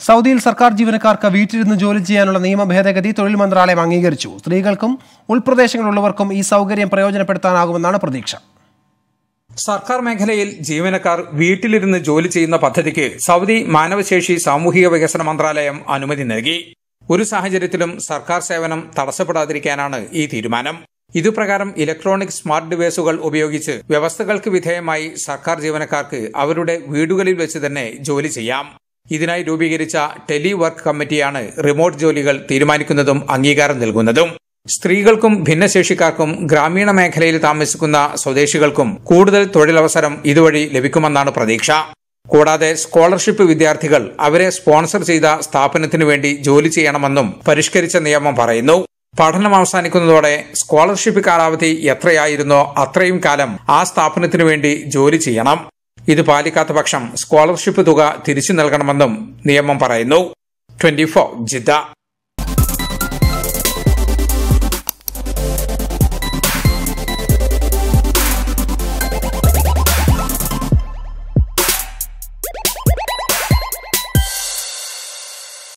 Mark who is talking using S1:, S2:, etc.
S1: സൗദിയിൽ സർക്കാർ ജീവനക്കാർക്ക് വീട്ടിലിരുന്ന് ജോലി ചെയ്യാനുള്ള നിയമ ഭേദഗതി തൊഴിൽ മന്ത്രാലയം അംഗീകരിച്ചു സ്ത്രീകൾക്കും ഉൾപ്രദേശങ്ങളിലുള്ളവർക്കും ഈ സൗകര്യം പ്രയോജനപ്പെടുത്താനാകുമെന്നാണ് പ്രതീക്ഷ
S2: സർക്കാർ മേഖലയിൽ ജീവനക്കാർ വീട്ടിലിരുന്ന് ജോലി ചെയ്യുന്ന പദ്ധതിക്ക് സൗദി മാനവശേഷി സാമൂഹിക വികസന മന്ത്രാലയം അനുമതി നൽകി ഒരു സാഹചര്യത്തിലും സർക്കാർ സേവനം തടസ്സപ്പെടാതിരിക്കാനാണ് ഈ തീരുമാനം ഇതുപ്രകാരം ഇലക്ട്രോണിക് സ്മാർട്ട് ഡിവൈസുകൾ ഉപയോഗിച്ച് വ്യവസ്ഥകൾക്ക് വിധേയമായി സർക്കാർ ജീവനക്കാർക്ക് അവരുടെ വീടുകളിൽ വെച്ച് തന്നെ ജോലി ചെയ്യാം ഇതിനായി രൂപീകരിച്ച ടെലി വർക്ക് കമ്മിറ്റിയാണ് റിമോട്ട് ജോലികൾ തീരുമാനിക്കുന്നതും അംഗീകാരം നൽകുന്നതും സ്ത്രീകൾക്കും ഭിന്നശേഷിക്കാർക്കും ഗ്രാമീണ മേഖലയിൽ താമസിക്കുന്ന സ്വദേശികൾക്കും കൂടുതൽ തൊഴിലവസരം ഇതുവഴി ലഭിക്കുമെന്നാണ് പ്രതീക്ഷ കൂടാതെ സ്കോളർഷിപ്പ് വിദ്യാർത്ഥികൾ അവരെ സ്പോൺസർ ചെയ്ത സ്ഥാപനത്തിനു വേണ്ടി ജോലി ചെയ്യണമെന്നും പരിഷ്കരിച്ച നിയമം പറയുന്നു പഠനം അവസാനിക്കുന്നതോടെ സ്കോളർഷിപ്പ് കാലാവധി എത്രയായിരുന്നോ അത്രയും കാലം ആ സ്ഥാപനത്തിനു വേണ്ടി ജോലി ചെയ്യണം ഇത് പാലിക്കാത്ത പക്ഷം സ്കോളർഷിപ്പ് തുക തിരിച്ചു നൽകണമെന്നും നിയമം പറയുന്നു ട്വന്റി ജിദ്ദ